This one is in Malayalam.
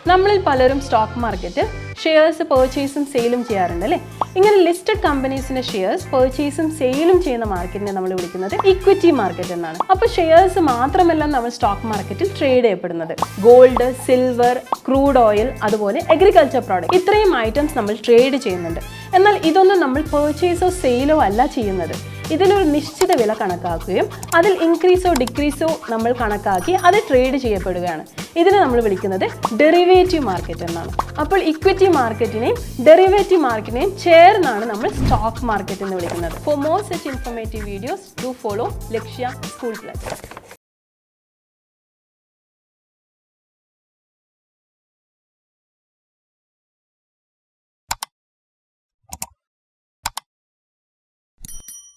നമ്മളിൽ പലരും സ്റ്റോക്ക് മാർക്കറ്റ് ഷെയർസ് പർച്ചേസും സെയിലും ചെയ്യാറുണ്ട് അല്ലേ ഇങ്ങനെ ലിസ്റ്റഡ് കമ്പനീസിന്റെ ഷെയർസ് പർച്ചേസും സെയിലും ചെയ്യുന്ന മാർക്കറ്റിനെ നമ്മൾ വിളിക്കുന്നത് ഇക്വിറ്റി മാർക്കറ്റ് എന്നാണ് അപ്പോൾ ഷെയർസ് മാത്രമല്ല നമ്മൾ സ്റ്റോക്ക് മാർക്കറ്റിൽ ട്രേഡ് ചെയ്യപ്പെടുന്നത് ഗോൾഡ് സിൽവർ ക്രൂഡ് ഓയിൽ അതുപോലെ അഗ്രികൾച്ചർ പ്രോഡക്റ്റ് ഇത്രയും ഐറ്റംസ് നമ്മൾ ട്രേഡ് ചെയ്യുന്നുണ്ട് എന്നാൽ ഇതൊന്നും നമ്മൾ പർച്ചേസോ സെയിലോ അല്ല ചെയ്യുന്നത് ഇതിനൊരു നിശ്ചിത വില കണക്കാക്കുകയും അതിൽ ഇൻക്രീസോ ഡിക്രീസോ നമ്മൾ കണക്കാക്കി അത് ട്രേഡ് ചെയ്യപ്പെടുകയാണ് ഇതിനെ നമ്മൾ വിളിക്കുന്നത് ഡെറിവേറ്റീവ് മാർക്കറ്റ് എന്നാണ് അപ്പോൾ ഇക്വിറ്റി മാർക്കറ്റിനെയും ഡെറിവേറ്റീവ് മാർക്കറ്റിനെയും ചേർന്നാണ് നമ്മൾ സ്റ്റോക്ക് മാർക്കറ്റ് എന്ന് വിളിക്കുന്നത് for more such informative videos to follow Lakshya school plus